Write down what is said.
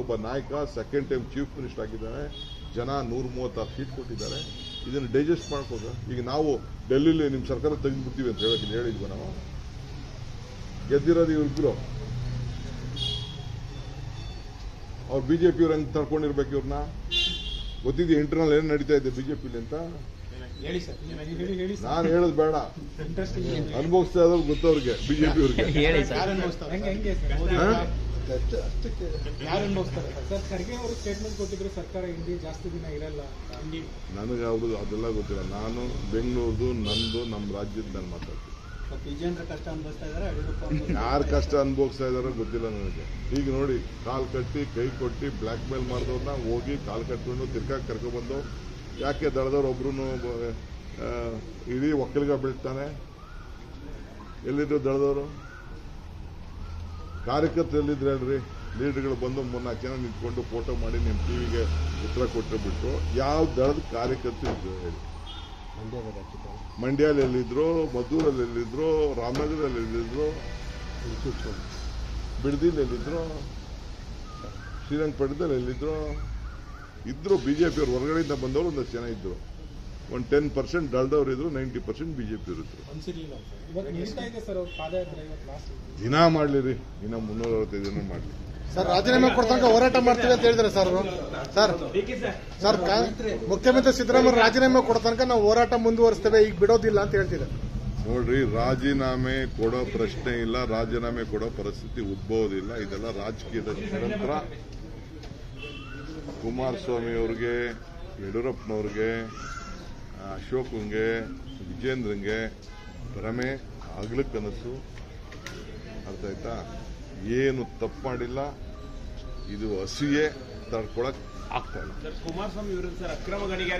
ಒಬ್ಬ ನಾಯಕ second time chief minister ಆಗಿದ್ದಾನೆ ಜನ ನೂರ ಮೂವತ್ತಾರು ಸೀಟ್ ಕೊಟ್ಟಿದ್ದಾರೆ ಇದನ್ನು ಡೈಜೆಸ್ಟ್ ಮಾಡ್ಕೋದ ಈಗ ನಾವು ಡೆಲ್ಲಿಲಿ ನಿಮ್ಮ ಸರ್ಕಾರ ತೆಗೆದುಬಿಡ್ತೀವಿ ಅಂತ ಹೇಳಕ್ಕೆ ಹೇಳಿದ್ವಿ ನಾವು ಗೆದ್ದಿರೋದು ಇವ್ರಿಬ್ರು ಅವ್ರು ಬಿಜೆಪಿ ಅವ್ರು ಹೆಂಗ್ ತಡ್ಕೊಂಡಿರ್ಬೇಕು ಇವ್ರನ್ನ ಗೊತ್ತಿದೆ ಇಂಟರ್ನಲ್ ಏನ್ ನಡೀತಾ ಇದೆ ಬಿಜೆಪಿಲಿ ಅಂತ ಹೇಳಿ ಸರ್ ಹೇಳಿ ಹೇಳಿ ನಾನು ಹೇಳೋದು ಬೇಡ ಇಂಟ್ರೆಸ್ಟಿಂಗ್ ಅನುಭವಿಸ್ತಾ ಇರೋದು ಗೊತ್ತವ್ರಿಗೆ ಬಿಜೆಪಿ ಅವ್ರಿಗೆ ಹೇಳಿ ಸರ್ ಯಾರು ಅನುಭವಿಸ್ತಾರೆ ಹೆಂಗೆ ಹೆಂಗೆ ಸರ್ ಹಾ? ಯಾರು ಅನುಭವಿಸ್ತಾರೆ ಸರ್ ಖರ್ಗೆ ಅವರು ಸ್ಟೇಟ್ಮೆಂಟ್ ಕೊಟ್ಟಿದ್ರು ಸರ್ಕಾರ ಇಂಡಿ ಜಾಸ್ತಿ ದಿನ ಇರಲ್ಲ ಇಂಡಿ ನನಗೆ ಅವ್ರದ್ದು ಅದೆಲ್ಲ ಗೊತ್ತಿಲ್ಲ ನಾನು ಬೆಂಗಳೂರ್ದು ನಂದು ನಮ್ಮ ರಾಜ್ಯದ ನಾನು ಮಾತಾಡ್ತೀನಿ ವಿಜೇಂದ್ರ ಕಷ್ಟ ಅನುಭವಿಸ್ತಾ ಇದ್ದಾರೆ ಯಡಿಯೂರಪ್ಪ ಯಾರು ಕಷ್ಟ ಅನುಭವಿಸ್ತಾ ಇದಾರೋ ಗೊತ್ತಿಲ್ಲ ನನಗೆ ಈಗ ನೋಡಿ ಕಾಲ್ ಕಟ್ಟಿ ಕೈ ಕೊಟ್ಟು ಬ್ಲ್ಯಾಕ್ ಮೇಲ್ ಮಾಡಿದವ್ರನ್ನ ಹೋಗಿ ಕಾಲ್ ಕಟ್ಕೊಂಡು ತಿರ್ಗಾ ಕರ್ಕೊಬಂದು ಯಾಕೆ ದಳದವ್ರು ಒಬ್ರು ಇಡೀ ಒಕ್ಕಲಿಗ ಬೀಳ್ತಾನೆ ಎಲ್ಲಿದ್ರು ದಳದವರು ಕಾರ್ಯಕರ್ತರು ಎಲ್ಲಿದ್ರು ಹೇಳ್ರಿ ಲೀಡರ್ಗಳು ಬಂದು ಮೂರ್ನಾಲ್ಕು ಜನ ನಿಂತ್ಕೊಂಡು ಫೋಟೋ ಮಾಡಿ ನಿಮ್ಮ ಟಿವಿಗೆ ಉತ್ತರ ಕೊಟ್ಟು ಬಿಟ್ಟು ಯಾವ ದಳದ ಕಾರ್ಯಕರ್ತರು ಇದ್ರು ಹೇಳಿ ಮಂಡ್ಯಲ್ಲಿ ಎಲ್ಲಿದ್ರು ಮದ್ದೂರಲ್ಲಿ ಎಲ್ಲಿದ್ರು ರಾಮನಗರದಲ್ಲಿ ಎಲ್ಲಿದ್ರು ಬಿಡದಿಲ್ ಎಲ್ಲಿದ್ರು ಶ್ರೀರಂಗಪಟ್ಟಣದಲ್ಲಿ ಎಲ್ಲಿದ್ರು ಇದ್ರು ಬಿಜೆಪಿ ಅವ್ರು ಹೊರಗಡೆಯಿಂದ ಬಂದವರು ಒಂದಷ್ಟು ಜನ ಇದ್ರು ಒಂದು ಟೆನ್ ಪರ್ಸೆಂಟ್ ಡಳ್ದವ್ರು ಇದ್ರು ನೈಂಟಿ ಪರ್ಸೆಂಟ್ ಬಿಜೆಪಿ ಇದ್ರು ಅನ್ಸಿರ್ಲಿಲ್ಲ ಸರ್ ಇವತ್ತು ನಡೀತಾ ಇದೆ ಸರ್ ಅವ್ರ ಪಾದಯಾತ್ರೆ ಇವತ್ತು ಲಾಸ್ಟ್ ದಿನ ಮಾಡ್ಲಿರಿ ಇನ್ನ ಮುನ್ನೂರ ಅರವತ್ತೈದು ದಿನ ಮಾಡ್ಲಿ ಸರ್ ರಾಜೀನಾಮೆ ಕೊಡ್ತಂಕ ಹೋರಾಟ ಮಾಡ್ತೀವಿ ಅಂತ ಹೇಳಿದ್ರೆ ಸರ್ ಅವರು. ಸರ್ ಸರ್ ಕಾ- ಮುಖ್ಯಮಂತ್ರಿ ಸಿದ್ದರಾಮಯ್ಯ ರಾಜೀನಾಮೆ ಕೊಡ್ತನಕ ನಾವು ಹೋರಾಟ ಮುಂದುವರಿಸ್ತೇವೆ ಈಗ ಬಿಡೋದಿಲ್ಲ ಅಂತ ಹೇಳ್ತಿದ್ದಾರೆ ನೋಡ್ರಿ ರಾಜೀನಾಮೆ ಕೊಡೋ ಪ್ರಶ್ನೆ ಇಲ್ಲ ರಾಜೀನಾಮೆ ಕೊಡೋ ಪರಿಸ್ಥಿತಿ ಉದ್ಭವದಿಲ್ಲ ಇದೆಲ್ಲ ರಾಜಕೀಯದ ಷಡ್ಯಂತ್ರ ಕುಮಾರಸ್ವಾಮಿ ಅವ್ರಿಗೆ ಯಡಿಯೂರಪ್ಪನವ್ರಿಗೆ ಅಶೋಕಂಗೆ ವಿಜೇಂದ್ರಂಗೆ ಭ್ರಮೆ ಹಗಲು ಕನಸು ಅರ್ಥ ಆಯ್ತಾ ಏನು ತಪ್ಪು ಮಾಡಿಲ್ಲ ಇದು ಹಸಿಯೇ ತಡ್ಕೊಳಕ್ ಆಗ್ತಾ ಇಲ್ಲ ಕುಮಾರಸ್ವಾಮಿ ವಿರುದ್ಧ ಸರ್ ಅಕ್ರಮ ಗಣಿಗಾರಿಕೆ